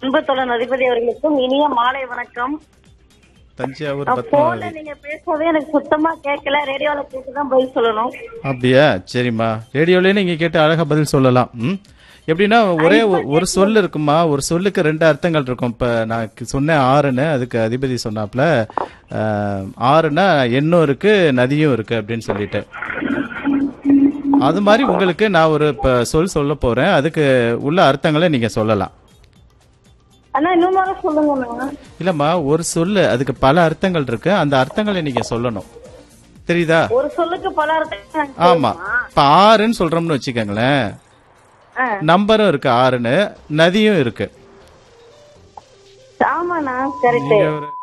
அன்பு தோழன் அதிபதி அவர்களுக்கும் இனிய மாலை வணக்கம் தஞ்சாவூர் போன்ல பத்மாவதி நீங்க பேசுறதே எனக்கு சுத்தமா கேட்கல ரேடியோல கேட்டுதான் பதில் சொல்லணும் அப்படியா சரிம்மா ரேடியோலயே நீங்க கேட்டு அழகா பதில் சொல்லலாம் ம் எப்படின்னா ஒரே ஒ- ஒரு சொல் இருக்குமா ஒரு சொல்லுக்கு ரெண்டு அர்த்தங்கள் இருக்கும் இப்ப நான் கு- சொன்னேன் ஆறுன்னு அதுக்கு அதிபதி சொன்னாப்ல அஹ், ஆறுனா எண்ணும் இருக்கு நதியும் இருக்கு அப்படின்னு சொல்லிட்டு அது மாதிரி உங்களுக்கு நான் ஒரு இப்ப சொல் சொல்ல போறேன் அதுக்கு உள்ள அர்த்தங்களை நீங்க சொல்லலாம் அண்ணா இன்னும் முறை சொல்லுங்க இல்லம்மா ஒரு சொல்லு அதுக்கு பல அர்த்தங்கள் இருக்கு அந்த அர்த்தங்களை நீங்க சொல்லணும் தெரியுதா ஒரு சொல்லுக்கு பல அர்த்தம் ஆமா இப்ப ஆறுன்னு சொல்றோம்னு வச்சுக்கோங்களேன் ஆ. நம்பரும் இருக்கு ஆறுன்னு நதியும் இருக்கு ஆமாண்ணா கரெக்ட் நீங்க ஒரு